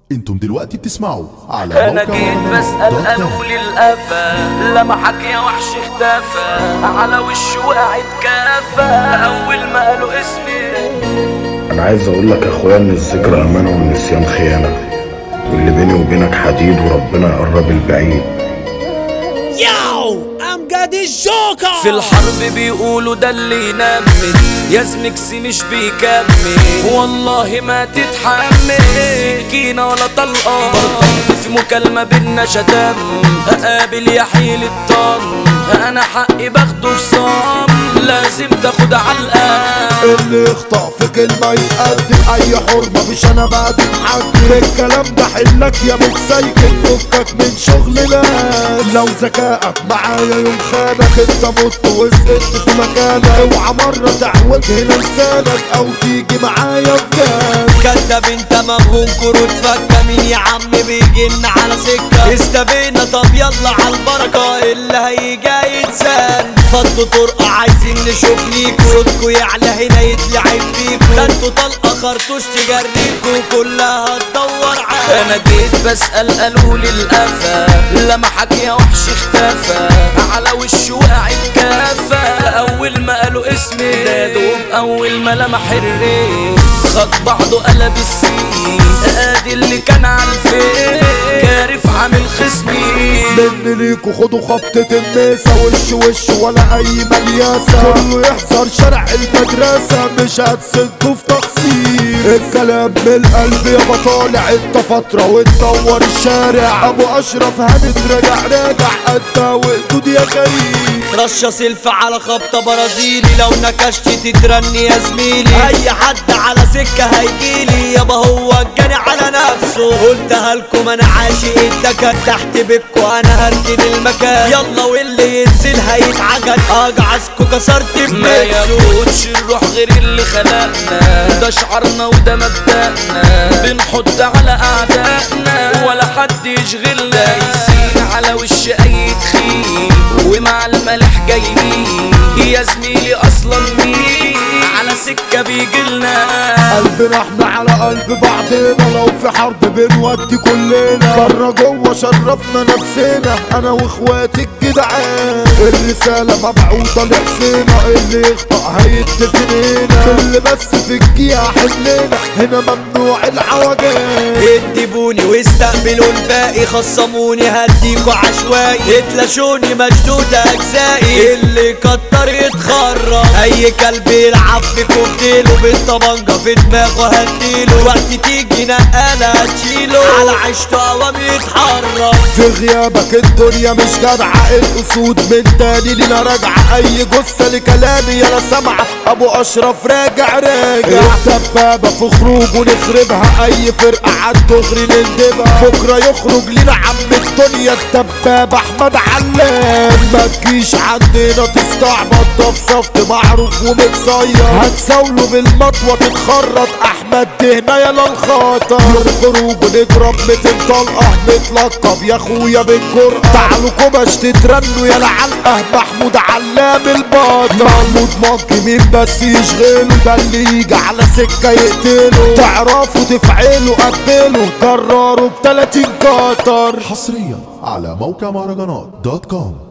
انتم دلوقتي بتسمعوا على انا موقع جيت مهرجانات بسأل دوت قالوا كوم. لي القفا لمحك يا وحش اختفى على وشه وقعت كافة اول ما قالوا اسمي انا عايز اقول لك يا اخويا ان الذكرى امانه والنسيان خيانه واللي بيني وبينك حديد وربنا يقرب البعيد Yo, I'm got this joker. في الحرب بيقولوا ده اللي ينمل يا زمكسي مش بيكمل والله ما تتحمل سكينة ولا طلقة برطمت في مكالمة بينا شتم اقابل يا حيل الطن انا حقي باخده في صام لازم تاخد علقة اللي يخطأ في كلمة يتقدم أي حرمة مش أنا بقى تتحكم الكلام ده حلك يا متسيكل فكك من شغلنا لو ذكائك معايا يوم خانك انت مت وسقطت في مكانك اوعى مرة تعوجه لسانك أو تيجي معايا في جاز كدب انت مبهوم كروت فكة مين يا عم بيجن على سكة استبينا طب يلا على البركة اللي هيجي يتسان فضوا طرقة عايزين نشوف ليكوا صوتكوا يعلى هنا يتلعب بيكوا ده انتوا طلقة خرطوش تجريكوا كلها تدور على انا جيت بسأل قالوا لي القفا لمحك يا وحش اختفى على وشه وقعت كافة اول ما قالوا اسمي ده دوب اول ما لمح الريس خد بعضه قلب السين ادي اللي كان على الفيس كارف عامل خصمي مني ليكوا خدوا خبطة النسا وش وش ولا أي ملياسة كله يحذر شارع المدرسة مش هتسدوا في تقصير الكلام من القلب يابا طالع انت فترة وتدور الشارع أبو أشرف هانت راجع راجع أنت وقدود يا كريم رشة سلف على خبطة برازيلي لو نكشت تترني يا زميلي اي حد على سكة هيجيلي يابا هو الجاني على نفسه قلتها لكم انا عاشق الدكن تحت بيتكو انا هركن المكان يلا واللي ينزل هيتعجن اجعزكو كسرت ما بنفسه ياخدش الروح غير اللي خلقنا ده شعارنا وده مبدأنا بنحط على أعدائنا ولا حد يشغلنا دايسين على وش أي تخين ومع الملح جايين يا زميلي أصلا مين على سكة بيجيلنا قلبنا احنا على قلب بعضنا لو في حرب بنودي كلنا بره جوه شرفنا نفسنا انا واخواتي الجدعان الرسالة مبعوثة لحسينا اللي يخطأ هيتدفن هنا اللي بس في الجيعة حلنا هنا ممنوع العوجان ادبوني واستقبلوا الباقي خصموني هديكوا عشوائي اتلاشوني مشدودة اجزائي اللي كتر يتخرب اي كلب يلعب في كوكتيله بالطبنجة في دماغه هديله وقت تيجي نقالة هتشيله على عيشته قوام يتحرك في غيابك الدنيا مش جدعة الاسود من تاني لينا راجعة اي جثة لكلامي يا سامعة ابو اشرف راجع راجع الدبابة في خروج ونخربها اي فرقة عالدغري نندبها بكرة يخرج لينا عم الدنيا الدبابة احمد علام ما تجيش عندنا تستعبط ده في صفت معروف ومتصير هتساوله بالمطوة تتخرط احمد دهنا يا للخاطر خروج ونضرب 200 طلقة نتلقب يا اخويا بالجرأة تعالوا كوباش تترنوا يا العلقة محمود علام البطل محمود مانكي مين بس يشغله ده اللي يجي على سكة يقتله تعرفوا تفعلوا قبلوا جرروا ب 30 قطر حصريا على موقع مهرجانات دوت كوم